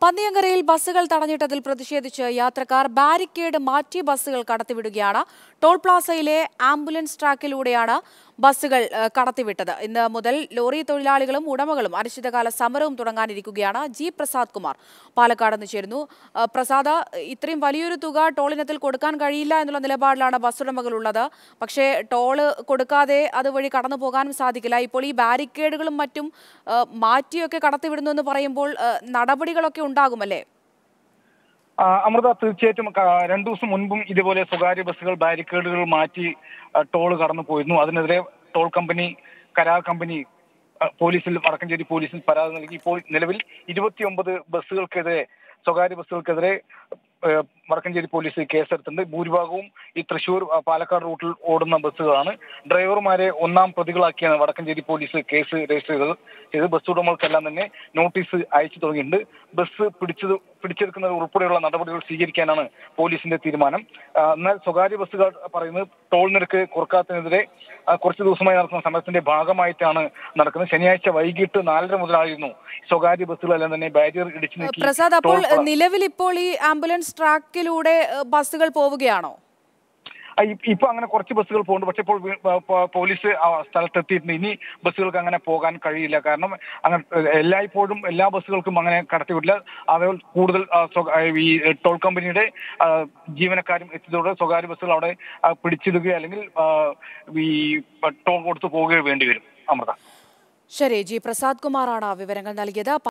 പന്നിയങ്കരയിൽ ബസ്സുകൾ തടഞ്ഞിട്ടതിൽ പ്രതിഷേധിച്ച് യാത്രക്കാർ ബാരിക്കേഡ് മാറ്റി ബസ്സുകൾ കടത്തിവിടുകയാണ് ടോൾ പ്ലാസയിലെ ആംബുലൻസ് ട്രാക്കിലൂടെയാണ് ബസ്സുകൾ ഏഹ്, കടത്തിവിട്ടത് ഇന്ന് മുതൽ ലോറി തൊഴിലാളികളും ഉടമകളും അനിശ്ചിതകാല സമരവും തുടങ്ങാനിരിക്കുകയാണ് ജി പ്രസാദ് കുമാർ പാലക്കാട് നിന്ന് ചേരുന്നു ഏഹ്, പ്രസാദ് ഇത്രയും വലിയൊരു തുക ടോളിനത്തിൽ കൊടുക്കാൻ കഴിയില്ല എന്നുള്ള നിലപാടിലാണ് ബസ് ഉടമകൾ ഉള്ളത് പക്ഷേ ടോള് കൊടുക്കാതെ അതുവഴി കടന്നു പോകാനും സാധിക്കില്ല ഇപ്പോൾ ഈ ബാരിക്കേഡുകളും മറ്റും ഏഹ്, മാറ്റിയൊക്കെ കടത്തിവിടുന്നു എന്ന് പറയുമ്പോൾ ഏഹ്, നടപടികളൊക്കെ ഉണ്ടാകുമല്ലേ ആ, അമൃത തീർച്ചയായിട്ടും ക- രണ്ടു ദിവസം മുൻപും ഇതുപോലെ സ്വകാര്യ ബസ്സുകൾ ബാരിക്കേഡുകൾ മാറ്റി ആ, ടോൾ കടന്നു പോയിരുന്നു അതിനെതിരെ ടോൾ കമ്പനി കരാർ കമ്പനി ആ, പോലീസിൽ വടക്കഞ്ചേരി പോലീസിൽ പരാതി നൽകി ഇപ്പോൾ നിലവിൽ ഇരുപത്തിയൊമ്പത് ബസ്സുകൾക്കെതിരെ സ്വകാര്യ ബസ്സുകൾക്കെതിരെ ഏ, വടക്കഞ്ചേരി പോലീസ് കേസെടുത്തിട്ടുണ്ട് ഭൂരിഭാഗവും ഈ തൃശൂർ ആ, പാലക്കാട് റൂട്ടിൽ ഓടുന്ന ബസ്സുകളാണ് ഡ്രൈവർമാരെ ഒന്നാം പ്രതികളാക്കിയാണ് വടക്കഞ്ചേരി പോലീസ് കേസ് രജിസ്റ്റർ ചെയ്തത് ചെയ്ത് ബസ് ഉടമകൾക്കെല്ലാം തന്നെ നോട്ടീസ് അയച്ചു തുടങ്ങിയിട്ടുണ്ട് ബസ് പിടിച്ചത് പിടിച്ചെടുക്കുന്നത് ഉൾപ്പെടെയുള്ള നടപടികൾ സ്വീകരിക്കാനാണ് പോലീസിന്റെ തീരുമാനം ആ, എന്നാൽ സ്വകാര്യ ബസ്സുകാർ പറയുന്നത് ടോൾ നിരക്ക് കുറക്കാത്തതിനെതിരെ ആ, കുറച്ച് ദിവസമായി നടക്കുന്ന സമരത്തിന്റെ ഭാഗമായിട്ടാണ് നടക്കുന്നത് ശനിയാഴ്ച വൈകിട്ട് നാലര മുതലായിരുന്നു സ്വകാര്യ ബസ്സുകളെല്ലാം തന്നെ ബാരിയർ ഇടിച്ചു നീക്കി പ്രസാദ് അപ്പോൾ ടോൾ പ്ലാ- നിലവിൽ ഇപ്പോൾ ഈ ആംബുലൻസ് ട്രാക്കിലൂടെ ഏഹ്, ബസ്സുകൾ പോവുകയാണോ ആ, ഇ- ഇപ്പൊ അങ്ങനെ കുറച്ച് ബസ്സുകൾ പോകുന്നുണ്ട് പക്ഷെ ഇപ്പോൾ വീ- പ- പ- പോലീസ് ആ സ്ഥലത്തെത്തിയിട്ടുണ്ട് ഇനി ബസ്സുകൾക്ക് അങ്ങനെ പോകാൻ കഴിയില്ല കാരണം അങ്ങനെ ഏഹ്, എല്ലായ്പ്പോഴും എല്ലാ ബസ്സുകൾക്കും അങ്ങനെ കടത്തിവിടില്ല അത് കൂടുതൽ ആ, സ്വ- ആ, ഈ ടോൾ കമ്പനിയുടെ ആ, ജീവനക്കാരും എത്തിയതോടെ സ്വകാര്യ ബസ്സുകൾ അവിടെ ആ, പിടിച്ചിടുകയോ അല്ലെങ്കിൽ ആ, ഈ ടോൾ കൊടുത്തു പോവുകയോ വേണ്ടി വരും അമൃത ശരി ജി പ്രസാദ് കുമാറാണ് വിവരങ്ങൾ നൽകിയത്